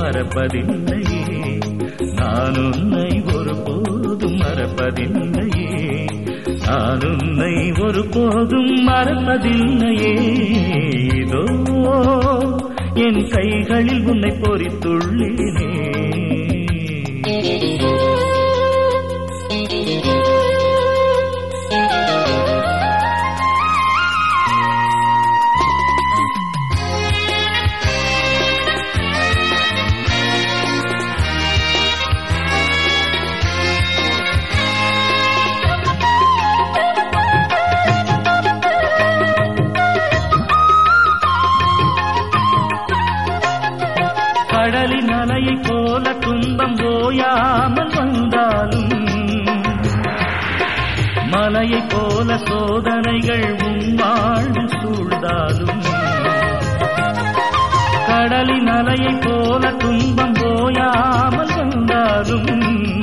மறப்பதில்லையே நான் உன்னை ஒருபோதும் மறப்பதில்லையே நான் உன்னை ஒருபோதும் மறப்பதில்லையே இதோ என் கைகளில் உன்னை பொறித்துள்ளேனே கடலின் அலையை போல துன்பம் ஓயாமல் வந்தாலும் மலையை போல சோதனைகள் உன் வாழ்வு சூழ்ந்தாலும் கடலின் அலையை போல துன்பம் ஓயாமல் வந்தாலும்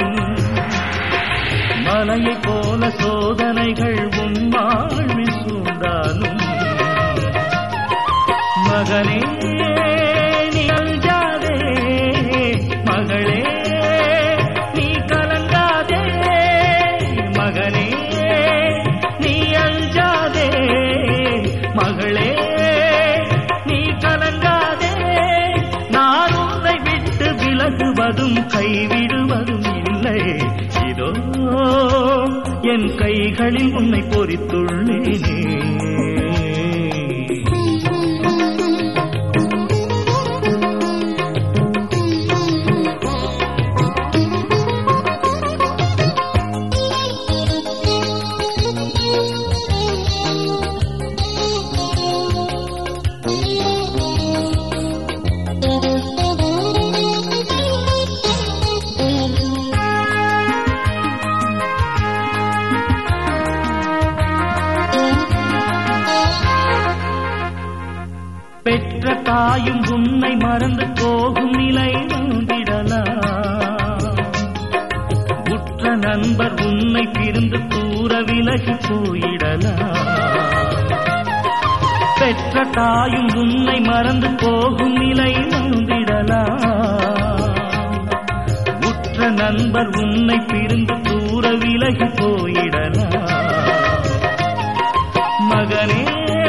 மலையை போல சோதனைகள் உன் வாழ்வில் சூழ்ந்தாலும் மகனே நீ அஞ்சாதே மகளே நீ கலங்காதே மகனே நீ அஞ்சாதே மகளே நீ கலங்காதே நான் உன்னை விட்டு விலகுவதும் கைவிடுவதும் இல்லை இதோ என் கைகளில் உன்னை பொறித்துள்ளேனே பெற்ற தாயும் உன்னை மறந்து போகும் நிலை வந்திடலாம் உற்ற நண்பர் உன்னை பிரிந்து தூர விலகி போயிடலாம் பெற்ற தாயும் உன்னை மறந்து போகும் நிலை வந்திடலாம் உற்ற நண்பர் உன்னை பிரிந்து தூர விலகி போயிடலாம் மகனே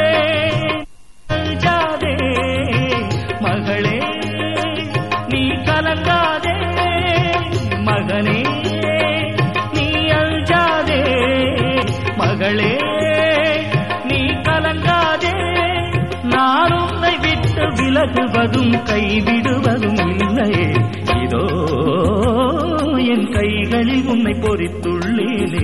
அஞ்சாதே மகளே நீ கலங்காதே மகனே நீ அஞ்சாதே மகளே நீ கலங்காதே நான் உன்னை விட்டு விலகுவதும் கைவிடுவதும் இல்லையே இதோ என் கைகளில் உன்னை பொறித்துள்ளேனே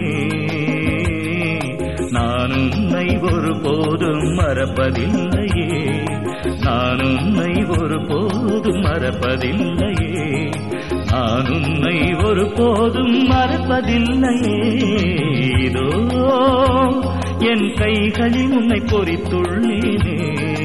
நான் உன்னை ஒருபோதும் மறப்பதில்லையே நான் உன்னை ஒருபோதும் மறப்பதில்லையே நான் உன்னை ஒருபோதும் மறப்பதில்லையே இதோ என் கைகளில் உன்னை பொறித்துள்ளேனே